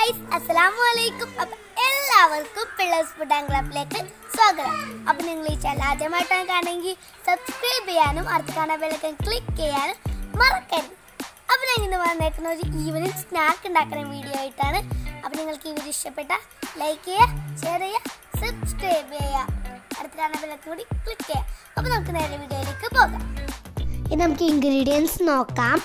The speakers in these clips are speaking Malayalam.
ഗൈസ് അസ്സലാമു അലൈക്കും അപ്പൊ എല്ലാവർക്കും പിള്ളേഴ്സ് ഫുഡ് ആൻഡ് ക്ലബിലേക്ക് സ്വാഗതം അപ്പൊ നിങ്ങൾ ഈ ചാനൽ ആദ്യമായിട്ടാണ് കാണുമെങ്കിൽ സബ്സ്ക്രൈബ് ചെയ്യാനും അടുത്ത് കാണാൻ ബെല്ലൈക്കൻ ക്ലിക്ക് ചെയ്യാനും മറക്കരുത് അപ്പൊ ഞാൻ ഇന്ന് വന്നേക്കുന്ന ഒരു ഈവനിങ് സ്നാക്ക് ഉണ്ടാക്കുന്ന വീഡിയോ ആയിട്ടാണ് അപ്പൊ നിങ്ങൾക്ക് ഈ വീഡിയോ ഇഷ്ടപ്പെട്ട ലൈക്ക് ചെയ്യുക ഷെയർ ചെയ്യുക സബ്സ്ക്രൈബ് ചെയ്യുക അടുത്ത് കാണാൻ ബെല്ലൈക്കൻ കൂടി ക്ലിക്ക് ചെയ്യുക അപ്പൊ നമുക്ക് നേരെ വീഡിയോയിലേക്ക് പോകാം ഇനി നമുക്ക് ഇൻഗ്രീഡിയൻസ് നോക്കാം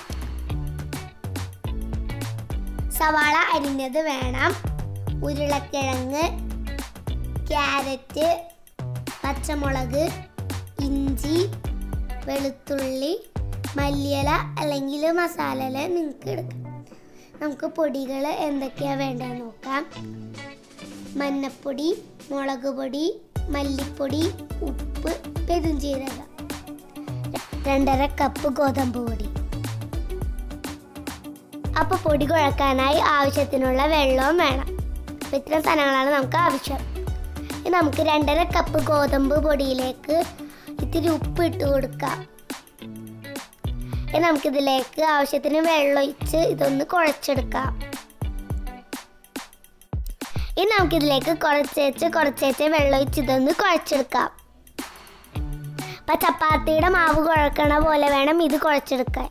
സവാള അരിഞ്ഞത് വേണം ഉരുളക്കിഴങ്ങ് ക്യാരറ്റ് പച്ചമുളക് ഇഞ്ചി വെളുത്തുള്ളി മല്ലിയില അല്ലെങ്കിൽ മസാലയില നിങ്ങൾക്ക് എടുക്കാം നമുക്ക് പൊടികൾ എന്തൊക്കെയാണ് വേണ്ടതെന്ന് നോക്കാം മഞ്ഞപ്പൊടി മുളക് പൊടി മല്ലിപ്പൊടി ഉപ്പ് പെരുംജീരകം രണ്ടര കപ്പ് ഗോതമ്പ് പൊടി അപ്പോൾ പൊടി കുഴക്കാനായി ആവശ്യത്തിനുള്ള വെള്ളവും വേണം അപ്പോൾ ഇത്രയും സാധനങ്ങളാണ് നമുക്ക് ആവശ്യം ഇനി നമുക്ക് രണ്ടര കപ്പ് ഗോതമ്പ് പൊടിയിലേക്ക് ഇത്തിരി ഉപ്പ് ഇട്ട് കൊടുക്കാം ഇനി നമുക്കിതിലേക്ക് ആവശ്യത്തിന് വെള്ളം ഒഴിച്ച് ഇതൊന്ന് കുഴച്ചെടുക്കാം ഇനി നമുക്കിതിലേക്ക് കുറച്ചേച്ച് കുറച്ചേച്ച് വെള്ളം ഒഴിച്ച് ഇതൊന്ന് കുഴച്ചെടുക്കാം അപ്പം ചപ്പാത്തിയുടെ മാവ് കുഴക്കണ പോലെ വേണം ഇത് കുഴച്ചെടുക്കാൻ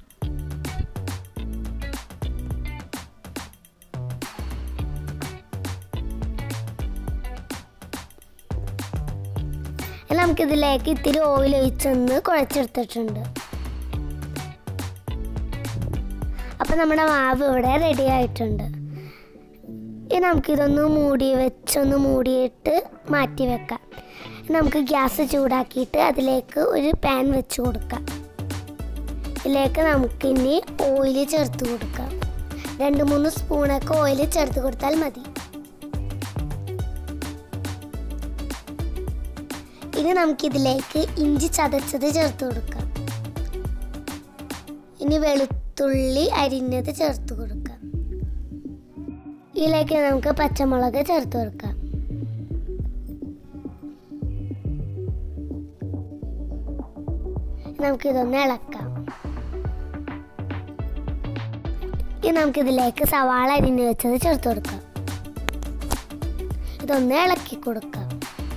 ഇനി നമുക്കിതിലേക്ക് ഇത്തിരി ഓയിൽ ഒഴിച്ചൊന്ന് കുഴച്ചെടുത്തിട്ടുണ്ട് അപ്പം നമ്മുടെ മാവ് ഇവിടെ റെഡി ആയിട്ടുണ്ട് ഇനി നമുക്കിതൊന്ന് മൂടി വെച്ചൊന്ന് മൂടിയിട്ട് മാറ്റി വെക്കാം ഇനി നമുക്ക് ഗ്യാസ് ചൂടാക്കിയിട്ട് അതിലേക്ക് ഒരു പാൻ വെച്ച് കൊടുക്കാം ഇതിലേക്ക് നമുക്കിനി ഓയിൽ ചേർത്ത് കൊടുക്കാം രണ്ട് മൂന്ന് സ്പൂണൊക്കെ ഓയിൽ ചേർത്ത് കൊടുത്താൽ മതി ഇനി നമുക്കിതിലേക്ക് ഇഞ്ചി ചതച്ചത് ചേർത്ത് കൊടുക്കാം ഇനി വെളുത്തുള്ളി അരിഞ്ഞത് ചേർത്ത് കൊടുക്കാം ഇതിലേക്ക് നമുക്ക് പച്ചമുളക് ചേർത്ത് കൊടുക്കാം നമുക്കിതൊന്ന് ഇളക്കാം ഇനി നമുക്കിതിലേക്ക് സവാള അരിഞ്ഞ് വെച്ചത് ചേർത്ത് കൊടുക്കാം ഇതൊന്ന് ഇളക്കി കൊടുക്കാം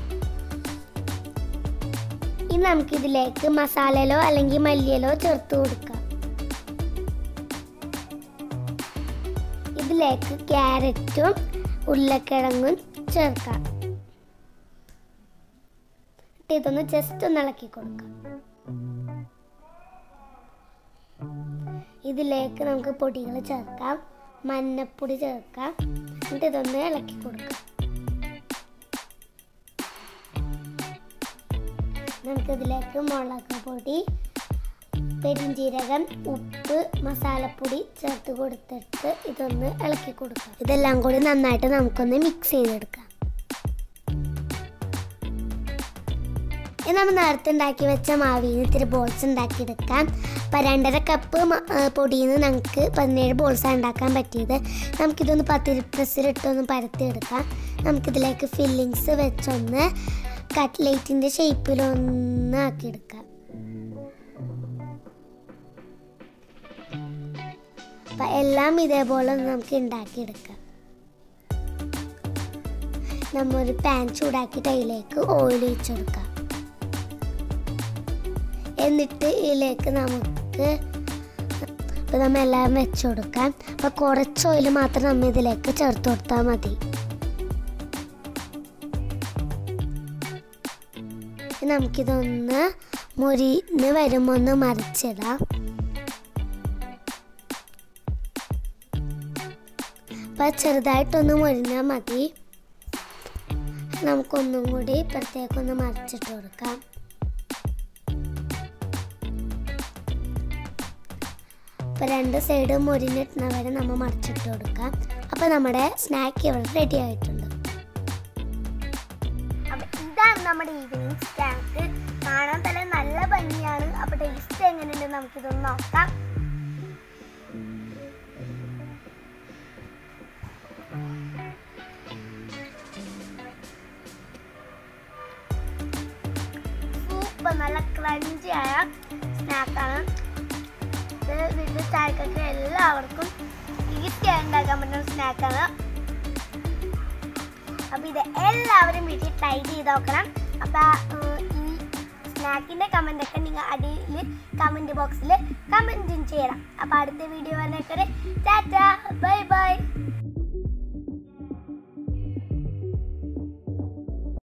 ഇനി നമുക്കിതിലേക്ക് മസാലയിലോ അല്ലെങ്കിൽ മല്ലിയിലോ ചേർത്ത് കൊടുക്കാം ഇതിലേക്ക് ക്യാരറ്റും ഉരുളക്കിഴങ്ങും ചേർക്കാം എന്നിട്ട് ഇതൊന്ന് ജസ്റ്റ് ഒന്ന് ഇളക്കി കൊടുക്കാം ഇതിലേക്ക് നമുക്ക് പൊടികൾ ചേർക്കാം മഞ്ഞപ്പൊടി ചേർക്കാം എന്നിട്ട് ഇതൊന്ന് ഇളക്കി കൊടുക്കാം നമുക്കിതിലേക്ക് മുളക് പൊടി പെരിഞ്ചീരകം ഉപ്പ് മസാലപ്പൊടി ചേർത്ത് കൊടുത്തിട്ട് ഇതൊന്ന് ഇളക്കി കൊടുക്കാം ഇതെല്ലാം കൂടി നന്നായിട്ട് നമുക്കൊന്ന് മിക്സ് ചെയ്തെടുക്കാം ഇനി നമ്മൾ നേരത്തെ ഉണ്ടാക്കി വെച്ച മാവിൽ നിന്ന് ഇത്തിരി ബോൾസ് ഉണ്ടാക്കിയെടുക്കാം അപ്പം രണ്ടര കപ്പ് പൊടിയിൽ നിന്ന് നമുക്ക് പതിനേഴ് ബോൾസാണ് ഉണ്ടാക്കാൻ പറ്റിയത് നമുക്കിതൊന്ന് പത്തിരി പ്രസ്സിലിട്ടൊന്ന് പരത്തിയെടുക്കാം നമുക്കിതിലേക്ക് ഫില്ലിങ്സ് വെച്ചൊന്ന് കട്ട്ലേറ്റിൻ്റെ ഷേപ്പിലൊന്ന് ആക്കിയെടുക്കാം അപ്പം എല്ലാം ഇതേപോലെ ഒന്ന് നമുക്ക് ഉണ്ടാക്കിയെടുക്കാം നമ്മ ഒരു പാൻ ചൂടാക്കിയിട്ട് അതിലേക്ക് ഓയിൽ ഒഴിച്ചെടുക്കാം എന്നിട്ട് ഇതിലേക്ക് നമുക്ക് ഇപ്പം നമ്മൾ എല്ലാം വെച്ച് കൊടുക്കാം അപ്പം കുറച്ച് ഓയിൽ മാത്രം നമ്മൾ ഇതിലേക്ക് ചേർത്ത് കൊടുത്താൽ മതി നമുക്കിതൊന്ന് മുരിന്ന് വരുമ്പോൾ ഒന്ന് മറിച്ചിടാം അപ്പം ചെറുതായിട്ടൊന്ന് മുരിഞ്ഞാൽ മതി നമുക്കൊന്നും കൂടി ഇപ്പുറത്തേക്കൊന്ന് മറിച്ചിട്ട് കൊടുക്കാം അപ്പോൾ രണ്ട് സൈഡ് മുരിഞ്ഞിട്ടുന്ന വരെ നമ്മൾ മറിച്ചിട്ട് കൊടുക്കാം അപ്പോൾ നമ്മുടെ സ്നാക്ക് ഇവിടെ റെഡി ആയിട്ടുണ്ട് ഇതാണ് നമ്മുടെ ഈവനിങ് സ്നാക്ക് കാണാൻ തന്നെ നല്ല ഭംഗിയാണ് അപ്പോൾ ടേസ്റ്റ് എങ്ങനെയുണ്ട് നമുക്കിതൊന്ന് നോക്കാം സൂപ്പർ നല്ല ക്രഞ്ചി ആയ സ്നാക്കാണ് ഇത് വീട്ടിൽ ചായക്കൊക്കെ എല്ലാവർക്കും ഈസി ആയി ഉണ്ടാക്കാൻ പറ്റുന്ന സ്നാക്കാണ് അപ്പോൾ ഇത് എല്ലാവരും വീട്ടിൽ ട്രൈ ചെയ്ത് നോക്കണം അപ്പോൾ ഈ സ്നാക്കിൻ്റെ കമൻ്റ് ഒക്കെ നിങ്ങൾ അടിയിൽ കമൻറ്റ് ബോക്സിൽ കമൻറ്റും ചെയ്യണം അപ്പോൾ അടുത്ത വീഡിയോ വന്നേക്കരെ ടാറ്റ ബൈ ബൈ